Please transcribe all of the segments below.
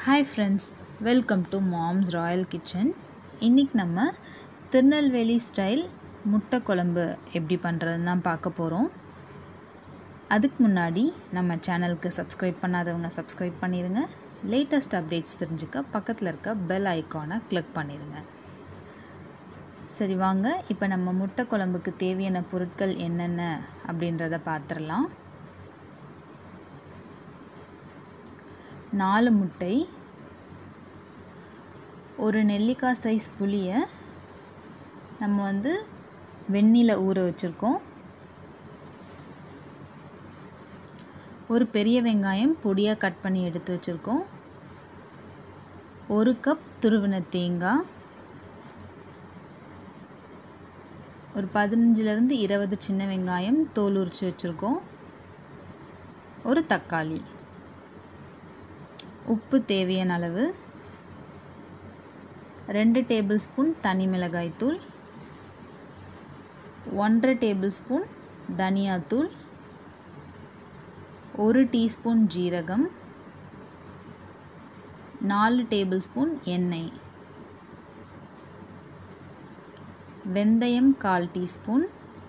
hi friends welcome to Mom's Royal Kitchen இன்றைக்கி நம்ம Tirunelveli style முட்டை குழம்பு எப்படி பண்ணுறதுன்னு தான் பார்க்க போகிறோம் அதுக்கு முன்னாடி நம்ம சேனலுக்கு சப்ஸ்கிரைப் பண்ணாதவங்க சப்ஸ்கிரைப் பண்ணிடுங்க லேட்டஸ்ட் அப்டேட்ஸ் தெரிஞ்சுக்க பக்கத்தில் இருக்க பெல் ஐக்கானை கிளிக் பண்ணிடுங்க சரி வாங்க இப்போ நம்ம முட்டை குழம்புக்கு தேவையான பொருட்கள் என்னென்ன அப்படின்றத பார்த்துடலாம் நாலு முட்டை ஒரு நெல்லிக்காய் சைஸ் புளியை நம்ம வந்து வெந்நில ஊற வச்சுருக்கோம் ஒரு பெரிய வெங்காயம் பொடியாக கட் பண்ணி எடுத்து வச்சுருக்கோம் ஒரு கப் துருவின தேங்காய் ஒரு பதினஞ்சுலேருந்து இருபது சின்ன வெங்காயம் தோல் உரித்து வச்சுருக்கோம் ஒரு தக்காளி உப்பு தேவையான அளவு ரெண்டு டேபிள் ஸ்பூன் தனி மிளகாய்த்தூள் ஒன்றரை டேபிள் ஸ்பூன் தனியாத்தூள் ஒரு டீஸ்பூன் ஜீரகம் நாலு டேபிள் ஸ்பூன் எண்ணெய் வெந்தயம் கால் டீஸ்பூன்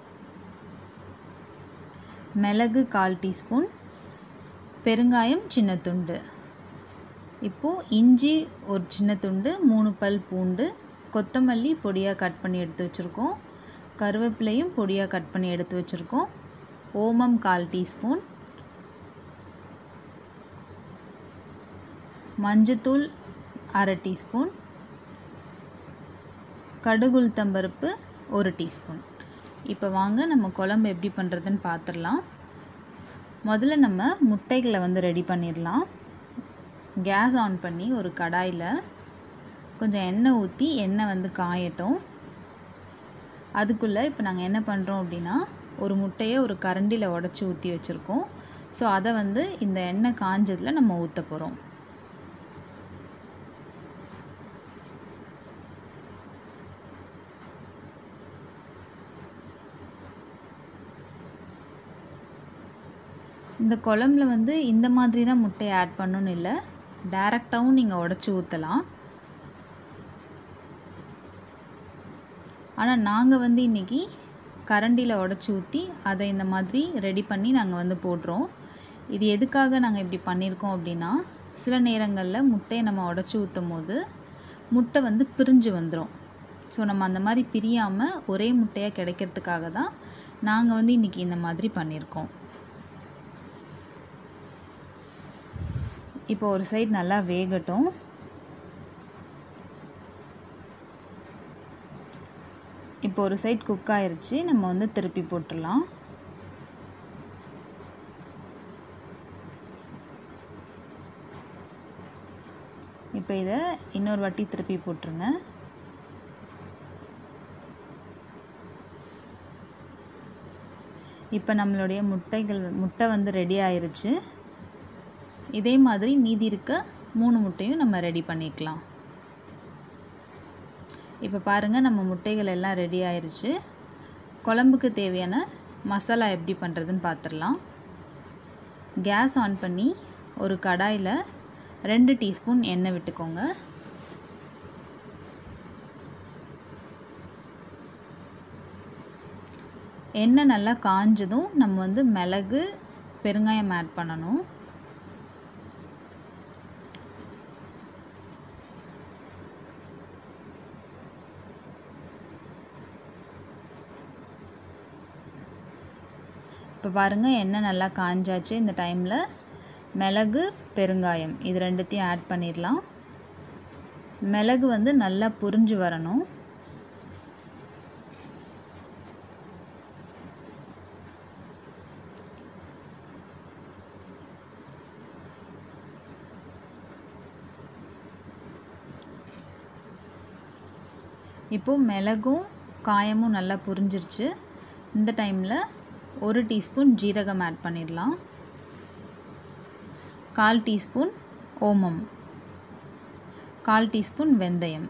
மிளகு கால் டீஸ்பூன் பெருங்காயம் சின்ன துண்டு இப்போது இஞ்சி ஒரு சின்ன துண்டு மூணு பல் பூண்டு கொத்தமல்லி பொடியாக கட் பண்ணி எடுத்து வச்சுருக்கோம் கருவேப்பிலையும் பொடியாக கட் பண்ணி எடுத்து வச்சுருக்கோம் ஓமம் கால் டீஸ்பூன் மஞ்சத்தூள் அரை டீஸ்பூன் கடுகுளுத்தம்பருப்பு ஒரு டீஸ்பூன் இப்போ வாங்க நம்ம குழம்பு எப்படி பண்ணுறதுன்னு பார்த்துடலாம் முதல்ல நம்ம முட்டைகளை வந்து ரெடி பண்ணிடலாம் கேஸ் ஆன் பண்ணி ஒரு கடாயில் கொஞ்சம் எண்ணெய் ஊற்றி எண்ணெய் வந்து காயட்டும் அதுக்குள்ளே இப்போ நாங்கள் என்ன பண்ணுறோம் அப்படின்னா ஒரு முட்டையை ஒரு கரண்டியில் உடச்சி ஊற்றி வச்சுருக்கோம் ஸோ அதை வந்து இந்த எண்ணெய் காஞ்சதில் நம்ம ஊற்ற போகிறோம் இந்த குழம்புல வந்து இந்த மாதிரி தான் முட்டையை ஆட் பண்ணணும்னு இல்லை டைரெக்டாகவும் நீங்கள் உடச்சி ஊற்றலாம் ஆனால் நாங்கள் வந்து இன்றைக்கி கரண்டியில் உடச்சி ஊற்றி அதை இந்த மாதிரி ரெடி பண்ணி நாங்கள் வந்து போடுறோம் இது எதுக்காக நாங்கள் இப்படி பண்ணியிருக்கோம் அப்படின்னா சில நேரங்களில் முட்டையை நம்ம உடச்சி ஊற்றும் போது முட்டை வந்து பிரிஞ்சு வந்துடும் ஸோ நம்ம அந்த மாதிரி பிரியாமல் ஒரே முட்டையாக கிடைக்கிறதுக்காக தான் நாங்கள் வந்து இன்றைக்கி இந்த மாதிரி பண்ணியிருக்கோம் இப்போ ஒரு சைடு நல்லா வேகட்டும் இப்போ ஒரு சைட் குக் ஆயிருச்சு நம்ம வந்து திருப்பி போட்டுடலாம் இப்போ இதை இன்னொரு வாட்டி திருப்பி போட்டுருங்க இப்போ நம்மளுடைய முட்டைகள் முட்டை வந்து ரெடி ஆயிருச்சு இதே மாதிரி மீதி இருக்க மூணு முட்டையும் நம்ம ரெடி பண்ணிக்கலாம் இப்போ பாருங்கள் நம்ம முட்டைகள் எல்லாம் ரெடி ஆயிடுச்சு குழம்புக்கு தேவையான மசாலா எப்படி பண்ணுறதுன்னு பார்த்துடலாம் கேஸ் ஆன் பண்ணி ஒரு கடாயில் ரெண்டு டீஸ்பூன் எண்ணெய் விட்டுக்கோங்க எண்ணெய் நல்லா காஞ்சதும் நம்ம வந்து மிளகு பெருங்காயம் ஆட் பண்ணணும் இப்போ பாருங்கள் எண்ணெய் நல்லா காஞ்சாச்சு இந்த டைமில் மிளகு பெருங்காயம் இது ரெண்டுத்தையும் ஆட் பண்ணிடலாம் மிளகு வந்து நல்லா புரிஞ்சு வரணும் இப்போது மிளகும் காயமும் நல்லா புரிஞ்சிருச்சு இந்த டைமில் ஒரு டீஸ்பூன் ஜீரகம் ஆட் பண்ணிடலாம் கால் டீஸ்பூன் ஓமம் கால் டீஸ்பூன் வெந்தயம்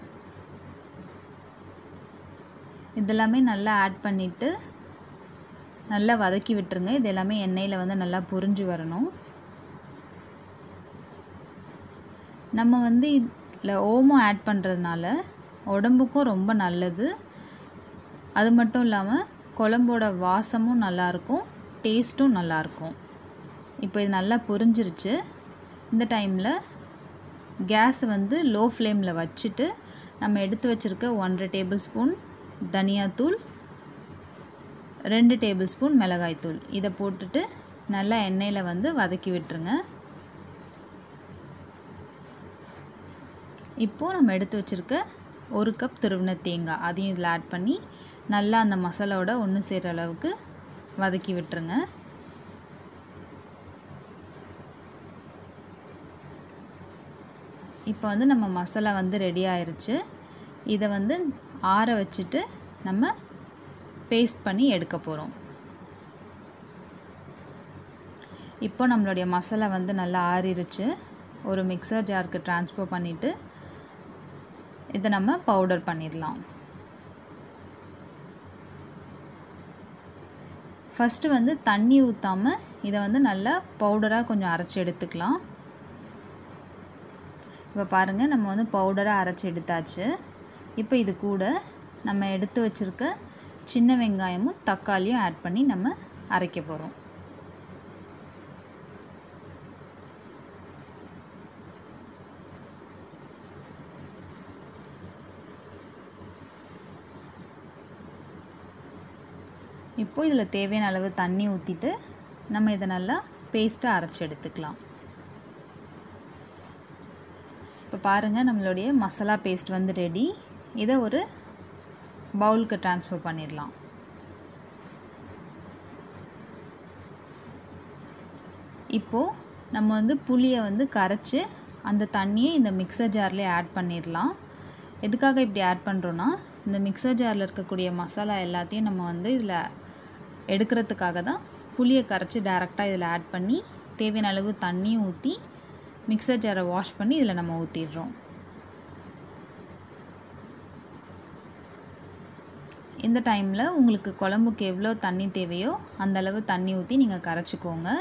இதெல்லாமே நல்லா ஆட் பண்ணிவிட்டு நல்லா வதக்கி விட்டுருங்க இது எல்லாமே எண்ணெயில் வந்து நல்லா பொரிஞ்சு வரணும் நம்ம வந்து இதில் ஓமம் ஆட் பண்ணுறதுனால உடம்புக்கும் ரொம்ப நல்லது அது மட்டும் இல்லாமல் குழம்போட வாசமும் நல்லாயிருக்கும் டேஸ்ட்டும் நல்லாயிருக்கும் இப்போ இது நல்லா பொரிஞ்சிருச்சு இந்த டைமில் கேஸ் வந்து லோ ஃப்ளேமில் வச்சுட்டு நம்ம எடுத்து வச்சுருக்க ஒன்றரை டேபிள் ஸ்பூன் தனியாத்தூள் ரெண்டு டேபிள் ஸ்பூன் மிளகாய்த்தூள் இதை போட்டுட்டு நல்லா எண்ணெயில் வந்து வதக்கி விட்டுருங்க இப்போது நம்ம எடுத்து வச்சுருக்க ஒரு கப் துருவின தேங்காய் அதையும் இதில் ஆட் பண்ணி நல்லா அந்த மசாலாவோட ஒன்று சேர்கிற அளவுக்கு வதக்கி விட்டுருங்க இப்போ வந்து நம்ம மசாலா வந்து ரெடி ஆயிருச்சு இதை வந்து ஆற வச்சுட்டு நம்ம பேஸ்ட் பண்ணி எடுக்க போகிறோம் இப்போ நம்மளுடைய மசாலா வந்து நல்லா ஆறிருச்சு ஒரு மிக்சர் ஜாருக்கு ட்ரான்ஸ்ஃபர் பண்ணிவிட்டு இதை நம்ம பவுடர் பண்ணிடலாம் ஃபஸ்ட்டு வந்து தண்ணி ஊற்றாமல் இதை வந்து நல்லா பவுடராக கொஞ்சம் அரைச்சி எடுத்துக்கலாம் இப்போ பாருங்கள் நம்ம வந்து பவுடராக அரைச்சி எடுத்தாச்சு இப்போ இது கூட நம்ம எடுத்து வச்சுருக்க சின்ன வெங்காயமும் தக்காளியும் ஆட் பண்ணி நம்ம அரைக்க போகிறோம் இப்போ இதில் தேவையான அளவு தண்ணி ஊற்றிட்டு நம்ம இதை நல்லா பேஸ்ட்டாக அரைச்சி எடுத்துக்கலாம் இப்போ பாருங்கள் நம்மளுடைய மசாலா பேஸ்ட் வந்து ரெடி இதை ஒரு பவுலுக்கு ட்ரான்ஸ்ஃபர் பண்ணிடலாம் இப்போது நம்ம வந்து புளியை வந்து கரைச்சி அந்த தண்ணியை இந்த மிக்சர் ஜார்லேயே ஆட் பண்ணிடலாம் எதுக்காக இப்படி ஆட் பண்ணுறோன்னா இந்த மிக்சர் ஜாரில் இருக்கக்கூடிய மசாலா எல்லாத்தையும் நம்ம வந்து இதில் எடுக்கிறதுக்காக தான் புளியை கரைச்சி டேரெக்டாக இதில் ஆட் பண்ணி தேவையான அளவு தண்ணியும் ஊற்றி மிக்சர் ஜாரை வாஷ் பண்ணி இதில் நம்ம ஊற்றிடுறோம் இந்த டைமில் உங்களுக்கு குழம்புக்கு எவ்வளோ தண்ணி தேவையோ அந்த அளவு தண்ணி ஊற்றி நீங்கள் கரைச்சிக்கோங்க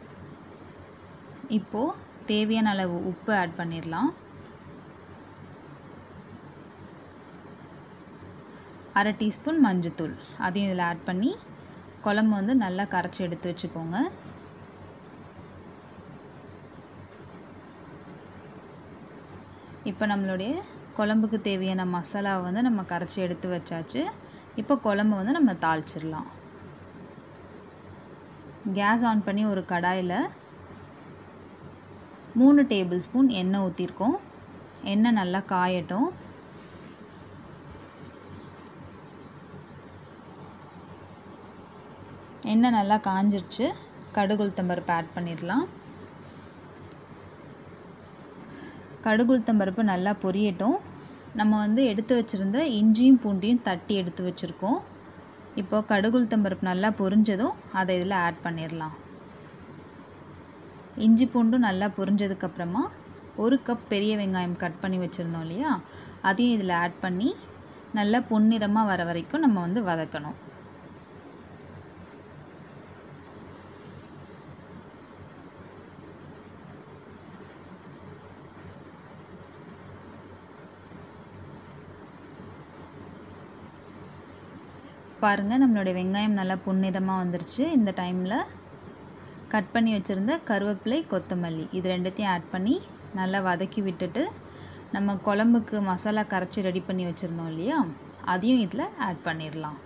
இப்போது தேவையான அளவு உப்பு ஆட் பண்ணிடலாம் அரை டீஸ்பூன் மஞ்சத்தூள் அதையும் இதில் ஆட் பண்ணி குழம்பு வந்து நல்லா கரைச்சி எடுத்து வச்சுக்கோங்க இப்போ நம்மளுடைய குழம்புக்கு தேவையான மசாலாவை வந்து நம்ம கரைச்சி எடுத்து வச்சாச்சு இப்போ குழம்பு வந்து நம்ம தாளிச்சிடலாம் கேஸ் ஆன் பண்ணி ஒரு கடாயில் மூணு டேபிள் ஸ்பூன் எண்ணெய் ஊற்றிருக்கோம் எண்ணெய் நல்லா காயட்டும் எண்ணெய் நல்லா காஞ்சிருச்சு கடுகு உளுத்தம்பருப்பு ஆட் பண்ணிடலாம் கடுகு உளுத்தம்பருப்பு நல்லா பொரியட்டும் நம்ம வந்து எடுத்து வச்சுருந்த இஞ்சியும் பூண்டையும் தட்டி எடுத்து வச்சுருக்கோம் இப்போது கடுகு உளுத்தம்பருப்பு நல்லா பொரிஞ்சதும் அதை இதில் ஆட் பண்ணிடலாம் இஞ்சி பூண்டும் நல்லா பொரிஞ்சதுக்கப்புறமா ஒரு கப் பெரிய வெங்காயம் கட் பண்ணி வச்சுருந்தோம் இல்லையா அதையும் இதில் ஆட் பண்ணி நல்லா பொன்னிறமாக வர வரைக்கும் நம்ம வந்து வதக்கணும் பாருங்கள் நம்மளுடைய வெங்காயம் நல்லா பொன்னிறமாக வந்துருச்சு இந்த டைமில் கட் பண்ணி வச்சுருந்த கருவேப்பிலை கொத்தமல்லி இது ரெண்டுத்தையும் ஆட் பண்ணி நல்லா வதக்கி விட்டுட்டு நம்ம குழம்புக்கு மசாலா கரைச்சி ரெடி பண்ணி வச்சுருந்தோம் இல்லையா அதையும் இதில் ஆட் பண்ணிடலாம்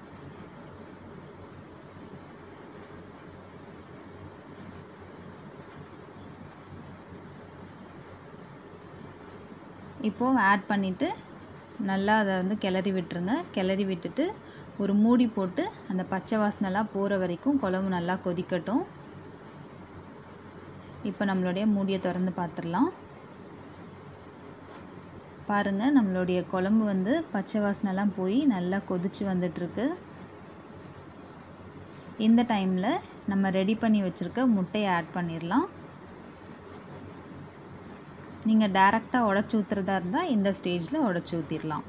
இப்போது ஆட் பண்ணிவிட்டு நல்லா அதை வந்து கிளறி விட்டுருங்க கிளறி விட்டுட்டு ஒரு மூடி போட்டு அந்த பச்சை வாசனைலாம் போகிற வரைக்கும் குழம்பு நல்லா கொதிக்கட்டும் இப்போ நம்மளுடைய மூடியை திறந்து பார்த்துடலாம் பாருங்கள் நம்மளுடைய குழம்பு வந்து பச்சை வாசனைலாம் போய் நல்லா கொதித்து வந்துட்டுருக்கு இந்த டைமில் நம்ம ரெடி பண்ணி வச்சுருக்க முட்டையை ஆட் பண்ணிடலாம் நீங்கள் டேரெக்டாக உடச்சி ஊற்றுறதா இருந்தால் இந்த ஸ்டேஜில் உடச்சி ஊற்றிடலாம்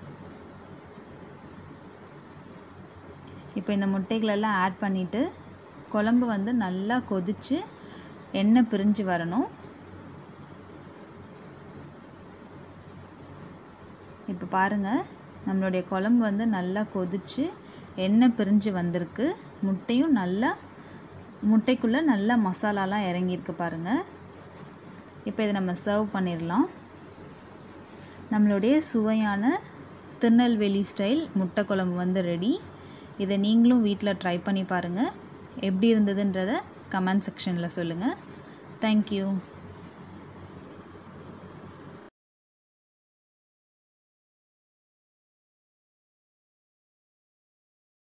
இப்போ இந்த முட்டைகளெல்லாம் ஆட் பண்ணிவிட்டு குழம்பு வந்து நல்லா கொதித்து எண்ணெய் பிரிஞ்சு வரணும் இப்போ பாருங்கள் நம்மளுடைய குழம்பு வந்து நல்லா கொதித்து எண்ணெய் பிரிஞ்சு வந்திருக்கு முட்டையும் நல்லா முட்டைக்குள்ளே நல்லா மசாலாலாம் இறங்கியிருக்கு பாருங்கள் இப்போ இதை நம்ம சர்வ் பண்ணிடலாம் நம்மளுடைய சுவையான திருநெல்வேலி ஸ்டைல் முட்டை குழம்பு வந்து ரெடி இதை நீங்களும் வீட்டில் ட்ரை பண்ணி பாருங்கள் எப்படி இருந்ததுன்றதை கமெண்ட் செக்ஷனில் சொல்லுங்கள் தேங்க்யூ